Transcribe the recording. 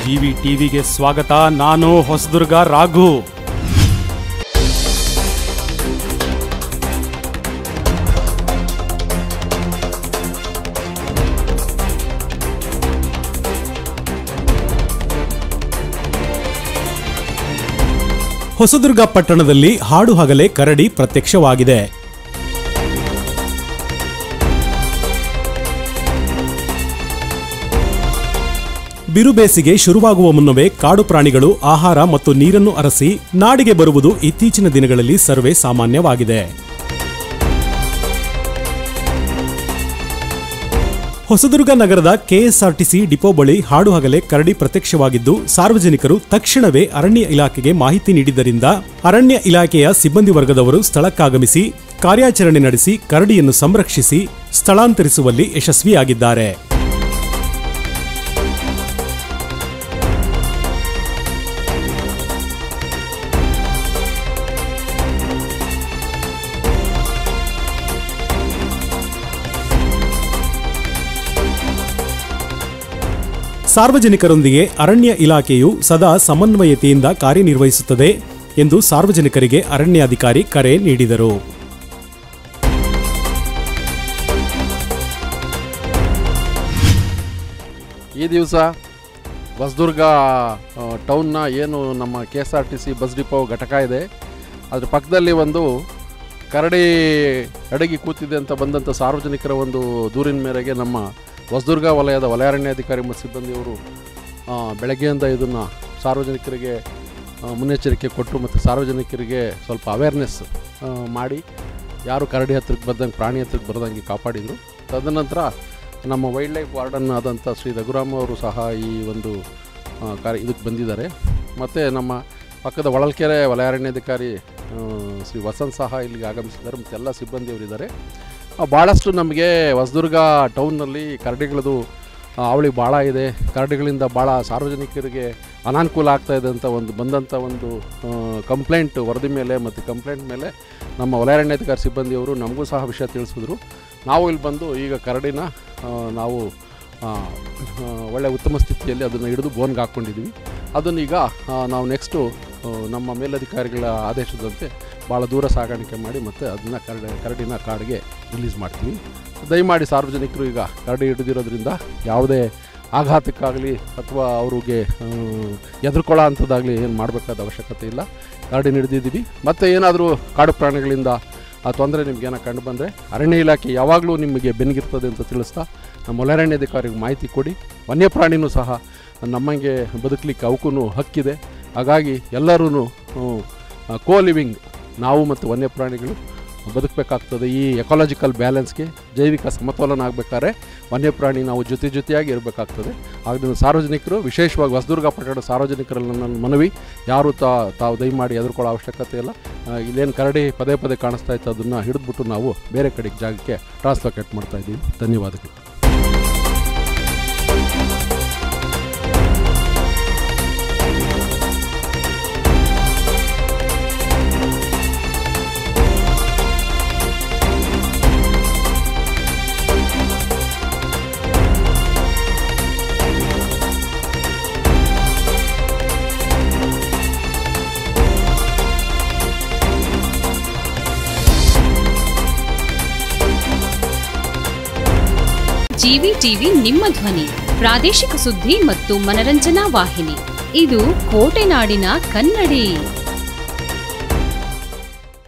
GV ಟಿವಿಗೆ ಸ್ವಾಗತ ನಾನು ಹೊಸದುರ್ಗ ರಾಘು ಹೊಸದುರ್ಗ ಪಟ್ಟಣದಲ್ಲಿ ಹಾಡು ಹಗಲೇ ಕರಡಿ ಪ್ರತ್ಯಕ್ಷವಾಗಿದೆ ಬಿರುಬೇಸಿಗೆ ಶುರುವಾಗುವ ಮುನ್ನವೇ ಕಾಡು ಪ್ರಾಣಿಗಳು ಆಹಾರ ಮತ್ತು ನೀರನ್ನು ಅರಸಿ ನಾಡಿಗೆ ಬರುವುದು ಇತ್ತೀಚಿನ ದಿನಗಳಲ್ಲಿ ಸರ್ವೇ ಸಾಮಾನ್ಯವಾಗಿದೆ ಹೊಸದುರ್ಗ ನಗರದ ಕೆಎಸ್ಆರ್ಟಿಸಿ ಡಿಪೋ ಬಳಿ ಹಾಡು ಹಗಲೇ ಕರಡಿ ಪ್ರತ್ಯಕ್ಷವಾಗಿದ್ದು ಸಾರ್ವಜನಿಕರು ತಕ್ಷಣವೇ ಅರಣ್ಯ ಇಲಾಖೆಗೆ ಮಾಹಿತಿ ನೀಡಿದ್ದರಿಂದ ಅರಣ್ಯ ಇಲಾಖೆಯ ಸಿಬ್ಬಂದಿ ವರ್ಗದವರು ಸ್ಥಳಕ್ಕಾಗಮಿಸಿ ಕಾರ್ಯಾಚರಣೆ ನಡೆಸಿ ಕರಡಿಯನ್ನು ಸಂರಕ್ಷಿಸಿ ಸ್ಥಳಾಂತರಿಸುವಲ್ಲಿ ಯಶಸ್ವಿಯಾಗಿದ್ದಾರೆ ಸಾರ್ವಜನಿಕರೊಂದಿಗೆ ಅರಣ್ಯ ಇಲಾಖೆಯು ಸದಾ ಸಮನ್ವಯತೆಯಿಂದ ಕಾರ್ಯನಿರ್ವಹಿಸುತ್ತದೆ ಎಂದು ಸಾರ್ವಜನಿಕರಿಗೆ ಅರಣ್ಯಾಧಿಕಾರಿ ಕರೆ ನೀಡಿದರು ಈ ದಿವಸ ಹೊಸದುರ್ಗ ಆ, ಟೌನ್ನ ಏನು ನಮ್ಮ K S R T C bus depot ಘಟಕ ಇದೆ ಅದ್ರ ಪಕ್ಕದಲ್ಲಿ ಒಂದು ಕರಡಿ ಅಡಗಿ ಕೂತಿದೆ ಅಂತ ಬಂದಂಥ ಸಾರ್ವಜನಿಕರ ಒಂದು ದೂರಿನ ಮೇರೆಗೆ ನಮ್ಮ ಹೊಸದುರ್ಗ ವಲಯದ ವಲಯಾರಣ್ಯಾಧಿಕಾರಿ ಮತ್ತು ಸಿಬ್ಬಂದಿಯವರು ಆ, ಬೆಳಗ್ಗೆಯಿಂದ ಇದನ್ನು ಸಾರ್ವಜನಿಕರಿಗೆ ಆ, ಮುನ್ನೆಚ್ಚರಿಕೆ ಕೊಟ್ಟು ಮತ್ತು ಸಾರ್ವಜನಿಕರಿಗೆ ಸ್ವಲ್ಪ ಅವೇರ್ನೆಸ್ ಮಾಡಿ ಯಾರು ಕರಡಿ ಹತ್ರಕ್ಕೆ ಬರ್ದಂಗೆ ಪ್ರಾಣಿ ಹತ್ರಕ್ಕೆ ಬರ್ದಂಗೆ ಕಾಪಾಡಿದರು ತದನಂತರ ನಮ್ಮ ವೈಲ್ಡ್ ಲೈಫ್ ವಾರ್ಡನ್ ಆದಂಥ ಶ್ರೀ ರಘುರಾಮ್ ಅವರು ಸಹ ಈ ಒಂದು ಆ, ಕಾರ್ಯ ಇದಕ್ಕೆ ಬಂದಿದ್ದಾರೆ ಮತ್ತು ನಮ್ಮ ಪಕ್ಕದ ಹೊಳಲ್ಕೆರೆ ವಲಯಾರಣ್ಯಾಧಿಕಾರಿ ಆ, ಶ್ರೀ ವಸಂತ್ ಸಹ ಇಲ್ಲಿಗೆ ಆಗಮಿಸಿದ್ದಾರೆ ಮತ್ತು ಎಲ್ಲ ಸಿಬ್ಬಂದಿಯವರಿದ್ದಾರೆ ಆ, ಭಾಳಷ್ಟು ನಮಗೆ ಹೊಸದುರ್ಗ ಟೌನ್ನಲ್ಲಿ ಕರಡಿಗಳದು ಆ, ಅವಳಿ ಭಾಳ ಇದೆ ಕರಡಿಗಳಿಂದ ಭಾಳ ಸಾರ್ವಜನಿಕರಿಗೆ ಅನಾನುಕೂಲ ಆಗ್ತಾ ಇದೆ ಅಂತ ಒಂದು ಬಂದಂಥ ಒಂದು ಕಂಪ್ಲೇಂಟ್ ವರದಿ ಮೇಲೆ ಮತ್ತು ಕಂಪ್ಲೇಂಟ್ ಮೇಲೆ ನಮ್ಮ ವಲಯಾರಣ್ಯಾಧಿಕಾರಿ ಸಿಬ್ಬಂದಿಯವರು ನಮಗೂ ಸಹ ವಿಷಯ ತಿಳಿಸಿದ್ರು ನಾವು ಇಲ್ಲಿ ಬಂದು ಈಗ ಕರಡಿನ ಆ, ನಾವು ಆ, ಆ, ಒಳ್ಳೆ ಉತ್ತಮ ಸ್ಥಿತಿಯಲ್ಲಿ ಅದನ್ನು ಹಿಡಿದು ಬೋನ್ಗೆ ಹಾಕ್ಕೊಂಡಿದ್ದೀವಿ ಅದನ್ನು ಈಗ ಆ, ನಾವು ನೆಕ್ಸ್ಟು ಆ, ನಮ್ಮ ಮೇಲಧಿಕಾರಿಗಳ ಆದೇಶದಂತೆ ಭಾಳ ದೂರ ಸಾಗಾಣಿಕೆ ಮಾಡಿ ಮತ್ತು ಅದನ್ನು ಕರಡಿ ಕರಡಿನ ಕಾಡಿಗೆ ರಿಲೀಸ್ ಮಾಡ್ತೀವಿ ದಯಮಾಡಿ ಸಾರ್ವಜನಿಕರು ಈಗ ಕರಡಿ ಹಿಡಿದಿರೋದ್ರಿಂದ ಯಾವುದೇ ಆಘಾತಕ್ಕಾಗಲಿ ಅಥವಾ ಅವ್ರಿಗೆ ಎದುರ್ಕೊಳ್ಳೋ ಅಂಥದ್ದಾಗಲಿ ಏನು ಮಾಡಬೇಕಾದ ಅವಶ್ಯಕತೆ ಇಲ್ಲ ಕರಡಿನ ಹಿಡಿದಿದ್ದೀವಿ ಮತ್ತು ಏನಾದರೂ ಕಾಡು ಪ್ರಾಣಿಗಳಿಂದ ಆ ತೊಂದರೆ ನಿಮ್ಗೆ ಏನೋ ಕಂಡು ಬಂದರೆ ಅರಣ್ಯ ಇಲಾಖೆ ಯಾವಾಗಲೂ ನಿಮಗೆ ಬೆನ್ಗಿರ್ತದೆ ಅಂತ ತಿಳಿಸ್ತಾ ನಮ್ಮ ವಲಯಾರಣ್ಯಾಧಿಕಾರಿಗೆ ಮಾಹಿತಿ ಕೊಡಿ ವನ್ಯಪ್ರಾಣಿನೂ ಸಹ ನಮ್ಮಂಗೆ ಬದುಕಲಿಕ್ಕೆ ಅವಕ್ಕೂ ಹಕ್ಕಿದೆ ಹಾಗಾಗಿ ಎಲ್ಲರೂ ಕೋ ಲಿವಿಂಗ್ ನಾವು ಮತ್ತು ವನ್ಯಪ್ರಾಣಿಗಳು ಬದುಕಬೇಕಾಗ್ತದೆ ಈ ಎಕಾಲಜಿಕಲ್ ಬ್ಯಾಲೆನ್ಸ್ಗೆ ಜೈವಿಕ ಸಮತೋಲನ ಆಗಬೇಕಾದ್ರೆ ವನ್ಯಪ್ರಾಣಿ ನಾವು ಜೊತೆ ಜೊತೆಯಾಗಿ ಇರಬೇಕಾಗ್ತದೆ ಆದ್ದರಿಂದ ಸಾರ್ವಜನಿಕರು ವಿಶೇಷವಾಗಿ ಹೊಸದುರ್ಗ ಪಟ್ಟಣದ ಸಾರ್ವಜನಿಕರಲ್ಲಿ ನನ್ನ ಮನವಿ ಯಾರು ತಾ ತಾವು ದಯಮಾಡಿ ಎದುರ್ಕೊಳ್ಳೋ ಅವಶ್ಯಕತೆ ಇಲ್ಲ ಆ, ಇಲ್ಲೇನು ಕರಡಿ ಪದೇ ಪದೇ ಕಾಣಿಸ್ತಾ ಇತ್ತು ಅದನ್ನು ಹಿಡಿದ್ಬಿಟ್ಟು ನಾವು ಬೇರೆ ಕಡೆಗೆ ಜಾಗಕ್ಕೆ ಟ್ರಾನ್ಸ್ಲೋಕೇಟ್ ಮಾಡ್ತಾ ಇದ್ದೀವಿ ಧನ್ಯವಾದಗಳು ಜಿವಿ ಟಿವಿ ನಿಮ್ಮ ಧ್ವನಿ ಪ್ರಾದೇಶಿಕ ಸುದ್ದಿ ಮತ್ತು ಮನರಂಜನಾ ವಾಹಿನಿ ಇದು ಕೋಟೆನಾಡಿನ ಕನ್ನಡಿ